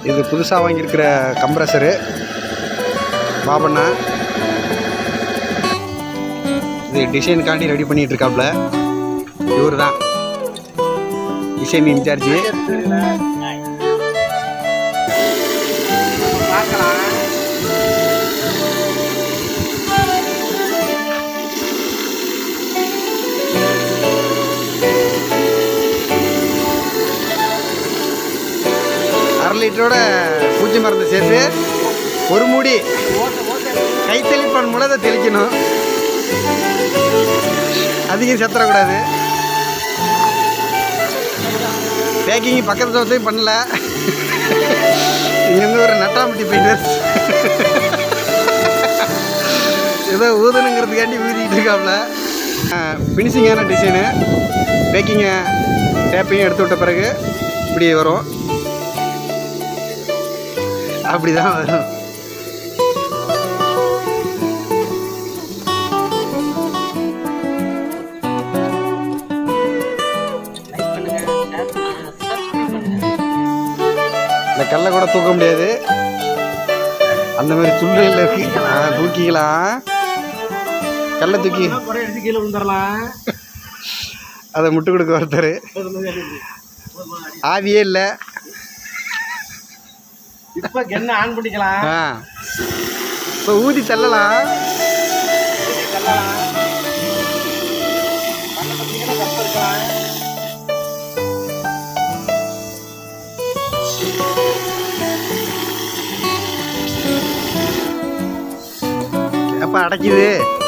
இது புதுசாக வாங்கியிருக்கிற கம்ப்ரஸரு பாபண்ணா இது டிசைனுக்காண்டி ரெடி பண்ணிட்டு இருக்காப்ல இவர் தான் டிசைன் இன்சார்ஜ் அரை லிட்டரோட பூச்சி மருந்து சேர்த்து ஒரு மூடி கை தெளிப்பான் மூலம் அதை தெளிக்கணும் அதிகம் செத்துறக்கூடாது பேக்கிங் பக்கத்து தோசையும் பண்ணல இங்கேருந்து ஒரு நட்டாம்பட்டி பெயிண்டர்ஸ் ஏதோ ஊதணுங்கிறதுக்காண்டி ஊதிக்கிட்டு இருக்காப்புல ஃபினிஷிங்கான டிசைனு பேக்கிங்கை டேப்பையும் எடுத்து விட்ட பிறகு இப்படி வரும் அப்படிதான் வரும் இந்த கல்லை கூட தூக்க முடியாது அந்த மாதிரி துள்ளையில் இருக்கு ஆ, தூக்கிக்கலாம் கல்லை தூக்கி எடுத்து கீழே விழுந்துடலாம் அதை முட்டு கொடுக்க ஒருத்தர் ஆவியே இல்லை இப்ப கென்ன ஆன் பண்ணிக்கலாம் ஆ இப்போ ஊதி தள்ளலாம் தள்ளலாம் பக்கத்துல பார்த்தீங்கன்னா கப்பல் இருக்கலாம் அப்போ அடைக்குது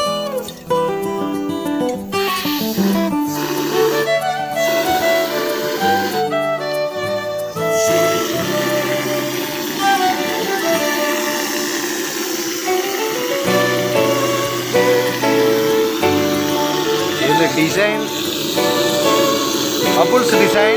இதில் டிசைன் அப்புல்ஸ் டிசைன்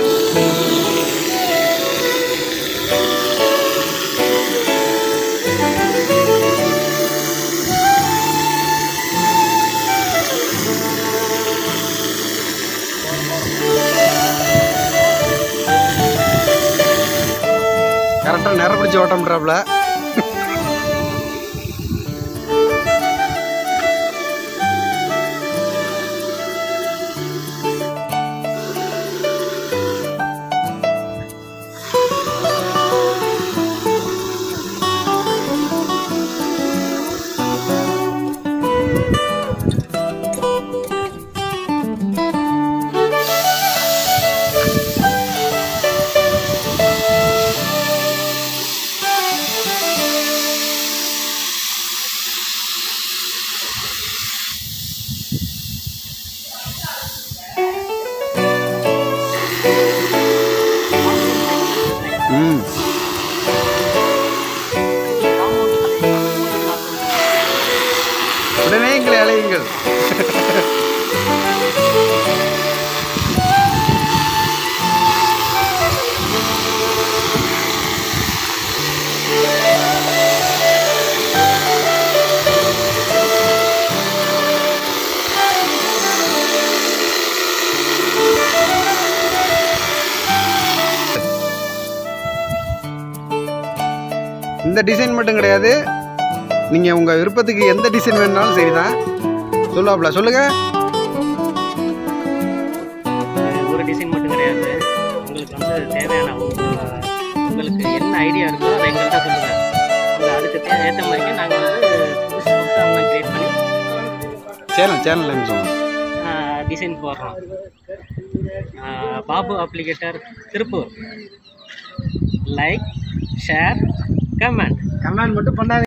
கரெக்டாக நேரம் பிடிச்சி ஓட்டம்ன்றாப்புல ம் உடனே எங்களை அழையுங்கள் இந்த டிசைன் மட்டும் கிடையாது நீங்கள் உங்கள் விருப்பத்துக்கு எந்த டிசைன் வேணுனாலும் சரிதான் சொல்லுவாப்ல சொல்லுங்கள் இது ஒரு டிசைன் மட்டும் கிடையாது உங்களுக்கு வந்து தேவையான உங்க- உங்களுக்கு என்ன ஐடியா இருக்கோ அதை எங்கள்கிட்ட சொல்லுங்கள் நாங்கள் அதுக்கு தே ஏற்ற மாதிரிக்கு நாங்கள் வந்து புதுசு புதுசாக க்ரியேட் பண்ணி சேனல் சேனல் நேம் சொல்லுங்கள் டிசைன் போடுறோம் ஆஹ் Babu applicator Tiruppur like share comment comment மட்டும் பண்ணாது